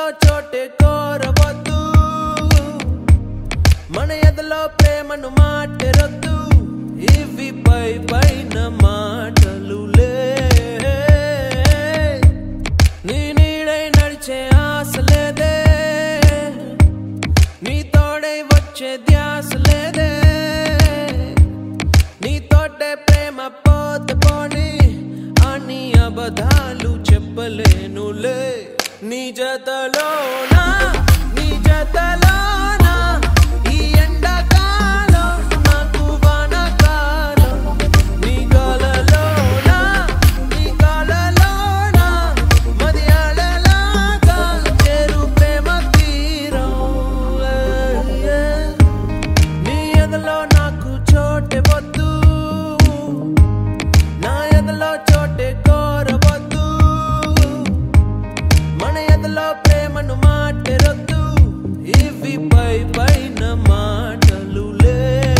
చోటే కోరవద్దు మన ఎదలో ప్రేమను మాటెరొద్దు ఇవి పై పైన మాటలులే నీ నీడై నడిచే ఆశ లేదే నీ తోడై వచ్చే ధ్యాస లేదే నీ తోటే ప్రేమ పోత పోని అని అబద్ధాలు చెప్పలేనులే నీ జతలోనా నీ జతలోనా ఈ ఎండాకాలం నాకు వానకాలం నీ కలలోనా నీ కలలోనా మదియాలలాగా చేరు ప్రేమ తీరం నీ ఎదలో నాకు చోటే వద్దు నా ఎదలో చోటే కోరవద్దు మన ఎదలో ప్రేమను మాటెరొద్దు ఇవి పై పైన మాటలులే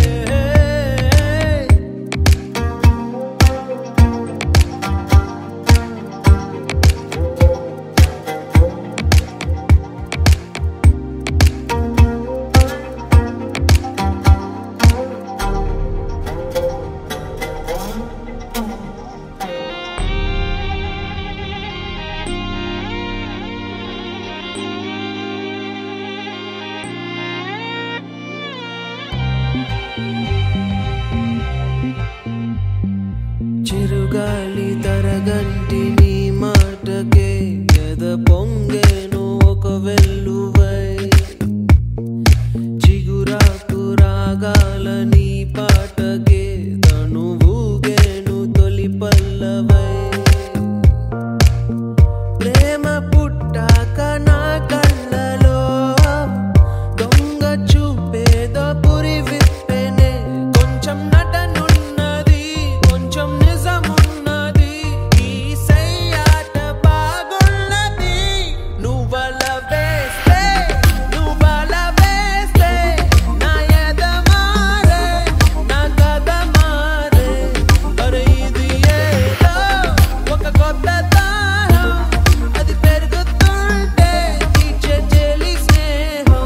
చిరుగాలి తరగంటి నీ మాటకే ఎద పొంగేను ఒక వెల్లువై చిగురాకు రాగాల నీ పాటకే తను ఊగేను తొలి పల్లవై ప్రేమ పుట్టాక నా కళ్ళలో దొంగ చూపేదో పురి విప్పెనే కొంచెం నటనున్నది కొంచెం నిజమున్నది ఈ సయ్యాట బాగున్నది నువ్వల వేస్తే నువ్వల వేస్తే నా ఎద మారే నా కథ మారే అరే ఇది ఏదో ఒక కొత్త దారం అది పెరుగుతుంటే తీర్చే చెలి స్నేహం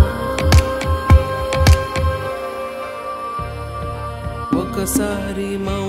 ఒకసారి మా